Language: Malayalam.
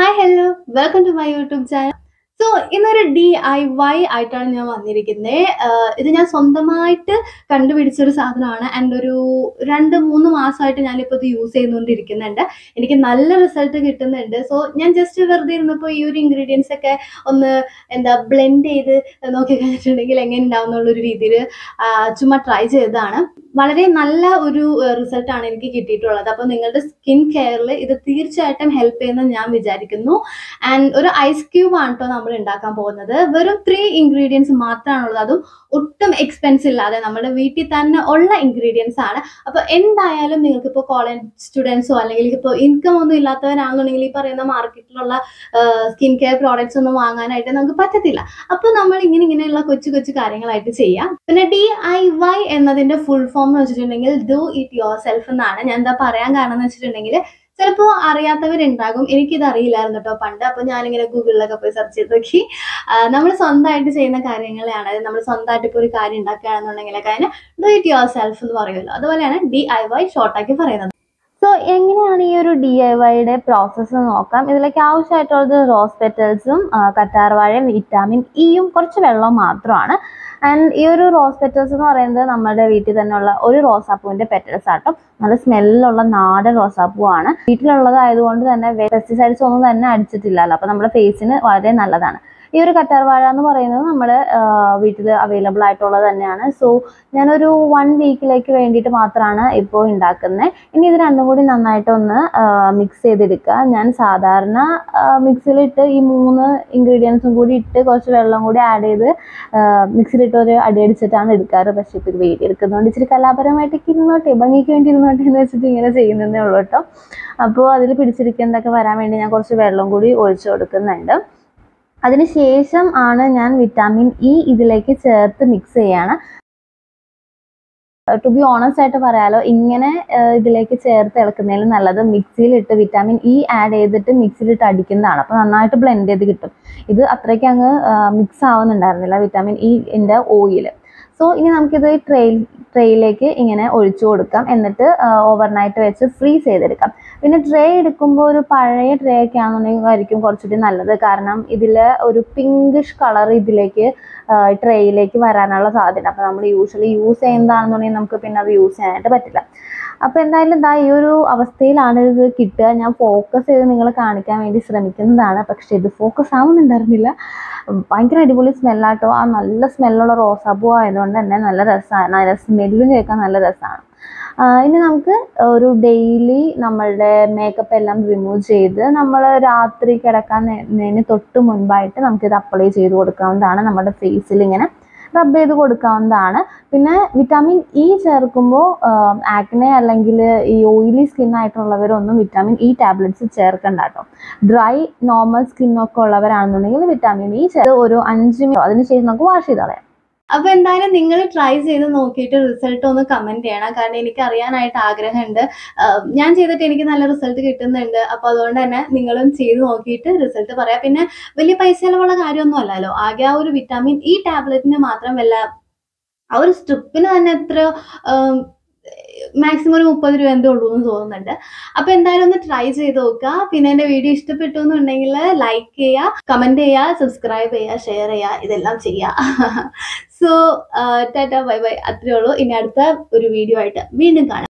hi hello welcome to my YouTube channel so ഇന്നൊരു ഡി ഐ വൈ ആയിട്ടാണ് ഞാൻ വന്നിരിക്കുന്നത് ഇത് ഞാൻ സ്വന്തമായിട്ട് കണ്ടുപിടിച്ചൊരു സാധനമാണ് ആൻഡ് ഒരു രണ്ട് മൂന്ന് മാസമായിട്ട് ഞാനിപ്പോൾ ഇത് യൂസ് ചെയ്തുകൊണ്ടിരിക്കുന്നുണ്ട് എനിക്ക് നല്ല റിസൾട്ട് കിട്ടുന്നുണ്ട് സോ ഞാൻ ജസ്റ്റ് വെറുതെ ഇരുന്നപ്പോൾ ഈ ഒരു ഇൻഗ്രീഡിയൻസ് ഒക്കെ ഒന്ന് എന്താ ബ്ലെൻഡ് ചെയ്ത് നോക്കി കഴിഞ്ഞിട്ടുണ്ടെങ്കിൽ എങ്ങനെ ഉണ്ടാവും എന്നുള്ളൊരു രീതിയിൽ ചുമ്മാ ട്രൈ ചെയ്തതാണ് വളരെ നല്ല ഒരു റിസൾട്ടാണ് എനിക്ക് കിട്ടിയിട്ടുള്ളത് അപ്പോൾ നിങ്ങളുടെ സ്കിൻ കെയറിൽ ഇത് തീർച്ചയായിട്ടും ഹെൽപ്പ് ചെയ്യുമെന്ന് ഞാൻ വിചാരിക്കുന്നു ആൻഡ് ഒരു ഐസ് ക്യൂബ് ആണ് കേട്ടോ നമ്മൾ ഉണ്ടാക്കാൻ പോകുന്നത് വെറും ത്രീ ഇൻഗ്രീഡിയൻസ് മാത്രമാണുള്ളത് അതും ഒട്ടും എക്സ്പെൻസ് ഇല്ലാതെ നമ്മുടെ വീട്ടിൽ തന്നെ ഉള്ള ഇൻഗ്രീഡിയൻസ് ആണ് അപ്പോൾ എന്തായാലും നിങ്ങൾക്ക് ഇപ്പോൾ കോളേജ് സ്റ്റുഡൻസോ അല്ലെങ്കിൽ ഇപ്പോൾ ഇൻകം ഒന്നും ഇല്ലാത്തവരാണെന്നുണ്ടെങ്കിൽ ഈ പറയുന്ന മാർക്കറ്റിലുള്ള സ്കിൻ കെയർ പ്രോഡക്റ്റ്സ് ഒന്നും വാങ്ങാനായിട്ട് നമുക്ക് പറ്റത്തില്ല അപ്പോൾ നമ്മൾ ഇങ്ങനെ ഇങ്ങനെയുള്ള കൊച്ചു കൊച്ചു കാര്യങ്ങളായിട്ട് ചെയ്യാം പിന്നെ ഡി ഐ വൈ എന്നതിന്റെ ഫുൾ ഫോം എന്ന് വെച്ചിട്ടുണ്ടെങ്കിൽ ഡു ഇറ്റ് യുവർ സെൽഫ് എന്നാണ് ഞാൻ എന്താ പറയാൻ കാരണം എന്ന് വെച്ചിട്ടുണ്ടെങ്കിൽ ചിലപ്പോൾ അറിയാത്തവരുണ്ടാകും എനിക്കിത് അറിയില്ലായിരുന്നു കേട്ടോ പണ്ട് അപ്പോൾ ഞാനിങ്ങനെ ഗൂഗിളിലൊക്കെ പോയി സെർച്ച് ചെയ്ത് നോക്കി നമ്മൾ സ്വന്തമായിട്ട് ചെയ്യുന്ന കാര്യങ്ങളെയാണ് അതായത് നമ്മൾ സ്വന്തമായിട്ട് ഇപ്പോൾ ഒരു കാര്യം ഉണ്ടാക്കുകയാണെന്നുണ്ടെങ്കിലൊക്കെ അതിന് ഡു ഇറ്റ് യുവർ സെൽഫ് എന്ന് പറയുമല്ലോ അതുപോലെയാണ് ഡി ഐ വൈ ഷോർട്ടാക്കി പറയുന്നത് സോ എങ്ങനെയാണ് ഈ ഒരു ഡി ഐ വൈയുടെ പ്രോസസ്സ് നോക്കാം ഇതിലേക്ക് ആവശ്യമായിട്ടുള്ളത് റോസ് പെറ്റൽസും കറ്റാർവാഴയും വിറ്റാമിൻ ഇയും കുറച്ച് വെള്ളവും മാത്രമാണ് ആൻഡ് ഈ ഒരു റോസ് പെറ്റൽസ് എന്ന് പറയുന്നത് നമ്മുടെ വീട്ടിൽ തന്നെയുള്ള ഒരു റോസാപ്പൂവിന്റെ പെറ്റൽസ് ആട്ടോ നല്ല സ്മെല്ലുള്ള നാടൻ റോസാപ്പൂവാണ് വീട്ടിലുള്ളതായതുകൊണ്ട് തന്നെ പെസ്റ്റിസൈഡ്സ് ഒന്നും തന്നെ അടിച്ചിട്ടില്ലല്ലോ അപ്പോൾ നമ്മുടെ ഫേസിന് വളരെ നല്ലതാണ് ഈ ഒരു കറ്റാർവാഴ എന്ന് പറയുന്നത് നമ്മുടെ വീട്ടിൽ അവൈലബിൾ ആയിട്ടുള്ളത് തന്നെയാണ് സോ ഞാനൊരു വൺ വീക്കിലേക്ക് വേണ്ടിയിട്ട് മാത്രമാണ് ഇപ്പോൾ ഉണ്ടാക്കുന്നത് ഇനി ഇത് രണ്ടും കൂടി നന്നായിട്ട് ഒന്ന് മിക്സ് ചെയ്തെടുക്കുക ഞാൻ സാധാരണ മിക്സിയിലിട്ട് ഈ മൂന്ന് ഇൻഗ്രീഡിയൻസും കൂടി ഇട്ട് കുറച്ച് വെള്ളം കൂടി ആഡ് ചെയ്ത് മിക്സിയിലിട്ട് ഒരു അടി അടിച്ചിട്ടാണ് എടുക്കാറ് പക്ഷേ ഇപ്പോൾ ഇത് വീഡിയോ എടുക്കുന്നതുകൊണ്ട് ഇച്ചിരി കലാപരമായിട്ട് ഇരുന്നോട്ടെ ഭംഗിക്ക് വേണ്ടി ഇരുന്നോട്ടെ എന്ന് വെച്ചിട്ട് ഇങ്ങനെ ചെയ്യുന്നതേ ഉള്ളൂ കേട്ടോ അപ്പോൾ അതിൽ പിടിച്ചിരിക്കുന്നതൊക്കെ വരാൻ വേണ്ടി ഞാൻ കുറച്ച് വെള്ളം കൂടി ഒഴിച്ചു കൊടുക്കുന്നുണ്ട് അതിനുശേഷം ആണ് ഞാൻ വിറ്റാമിൻ ഇ ഇതിലേക്ക് ചേർത്ത് മിക്സ് ചെയ്യാണ് ടു ബി ഓണസ്റ്റ് ആയിട്ട് പറയാലോ ഇങ്ങനെ ഇതിലേക്ക് ചേർത്ത് ഇളക്കുന്നതിൽ നല്ലത് മിക്സിയിലിട്ട് വിറ്റാമിൻ ഇ ആഡ് ചെയ്തിട്ട് മിക്സിയിലിട്ട് അടിക്കുന്നതാണ് അപ്പോൾ നന്നായിട്ട് ബ്ലെൻഡ് ചെയ്ത് കിട്ടും ഇത് അത്രയ്ക്ക് അങ്ങ് മിക്സ് ആവുന്നുണ്ടായിരുന്നില്ല വിറ്റാമിൻ ഇൻ്റെ ഓയിൽ സോ ഇനി നമുക്കിത് ട്രെയിൽ ട്രേയിലേക്ക് ഇങ്ങനെ ഒഴിച്ചു കൊടുക്കാം എന്നിട്ട് ഓവർനൈറ്റ് വെച്ച് ഫ്രീസ് ചെയ്തെടുക്കാം പിന്നെ ട്രേ എടുക്കുമ്പോൾ ഒരു പഴയ ട്രേ ഒക്കെ ആണെന്നുണ്ടെങ്കിൽ ആയിരിക്കും കുറച്ചുകൂടി നല്ലത് കാരണം ഇതിൽ ഒരു പിങ്കിഷ് കളർ ഇതിലേക്ക് ട്രേയിലേക്ക് വരാനുള്ള സാധ്യത അപ്പോൾ നമ്മൾ യൂഷ്വലി യൂസ് ചെയ്യുന്നതാണെന്നുണ്ടെങ്കിൽ നമുക്ക് പിന്നെ അത് യൂസ് ചെയ്യാനായിട്ട് പറ്റില്ല അപ്പോൾ എന്തായാലും ഇതാ ഈ ഒരു അവസ്ഥയിലാണ് ഇത് കിട്ടുക ഞാൻ ഫോക്കസ് ചെയ്ത് നിങ്ങളെ കാണിക്കാൻ വേണ്ടി ശ്രമിക്കുന്നതാണ് പക്ഷേ ഇത് ഫോക്കസ് ആവുന്നുണ്ടായിരുന്നില്ല ഭയങ്കര അടിപൊളി സ്മെല്ലാട്ടോ ആ നല്ല സ്മെല്ലുള്ള റോസാപ്പൂ ആയതുകൊണ്ട് തന്നെ നല്ല രസമാണ് അതിൻ്റെ സ്മെല്ലും കേൾക്കാൻ നല്ല രസമാണ് ഇനി നമുക്ക് ഒരു ഡെയിലി നമ്മളുടെ മേക്കപ്പ് എല്ലാം റിമൂവ് ചെയ്ത് നമ്മൾ രാത്രി കിടക്കാൻ തൊട്ട് മുൻപായിട്ട് നമുക്കിത് അപ്ലൈ ചെയ്ത് കൊടുക്കാവുന്നതാണ് നമ്മുടെ ഫേസിൽ ഇങ്ങനെ റബ്ബ് ചെയ്ത് കൊടുക്കാവുന്നതാണ് പിന്നെ വിറ്റാമിൻ ഇ ചേർക്കുമ്പോൾ ആക്നെ അല്ലെങ്കിൽ ഈ ഓയിലി സ്കിൻ ആയിട്ടുള്ളവരൊന്നും വിറ്റാമിൻ ഇ ടാബ്ലറ്റ്സ് ചേർക്കണ്ട കേട്ടോ ഡ്രൈ നോർമൽ സ്കിന്നൊക്കെ ഉള്ളവരാണെന്നുണ്ടെങ്കിൽ വിറ്റാമിൻ ഇ ചേർത്ത് ഒരു അഞ്ച് മിനിറ്റ് അതിനുശേഷം നമുക്ക് വാഷ് ചെയ്ത് കളയാം അപ്പൊ എന്തായാലും നിങ്ങൾ ട്രൈ ചെയ്ത് നോക്കിയിട്ട് റിസൾട്ട് ഒന്ന് കമന്റ് ചെയ്യണം കാരണം എനിക്ക് അറിയാനായിട്ട് ആഗ്രഹമുണ്ട് ഞാൻ ചെയ്തിട്ട് എനിക്ക് നല്ല റിസൾട്ട് കിട്ടുന്നുണ്ട് അപ്പൊ അതുകൊണ്ട് തന്നെ നിങ്ങളും ചെയ്ത് നോക്കിയിട്ട് റിസൾട്ട് പറയാം പിന്നെ വലിയ പൈസ ചിലവുള്ള കാര്യമൊന്നും അല്ലല്ലോ ആകെ ആ ഒരു വിറ്റാമിൻ ഇ ടാബ്ലറ്റിന് മാത്രം വല്ല ആ ഒരു സ്ട്രിപ്പിന് തന്നെ എത്ര മാക്സിമം ഒരു മുപ്പത് രൂപ എന്തേ ഉള്ളൂ എന്ന് തോന്നുന്നുണ്ട് അപ്പൊ എന്തായാലും ഒന്ന് ട്രൈ ചെയ്ത് നോക്കുക പിന്നെ എന്റെ വീഡിയോ ഇഷ്ടപ്പെട്ടു എന്നുണ്ടെങ്കിൽ ലൈക്ക് ചെയ്യുക കമന്റ് ചെയ്യുക സബ്സ്ക്രൈബ് ചെയ്യുക ഷെയർ ചെയ്യുക ഇതെല്ലാം ചെയ്യുക സോ ടാറ്റ ബൈ ബൈ അത്രേ ഉള്ളൂ ഇനി അടുത്ത ഒരു വീഡിയോ ആയിട്ട് വീണ്ടും കാണാം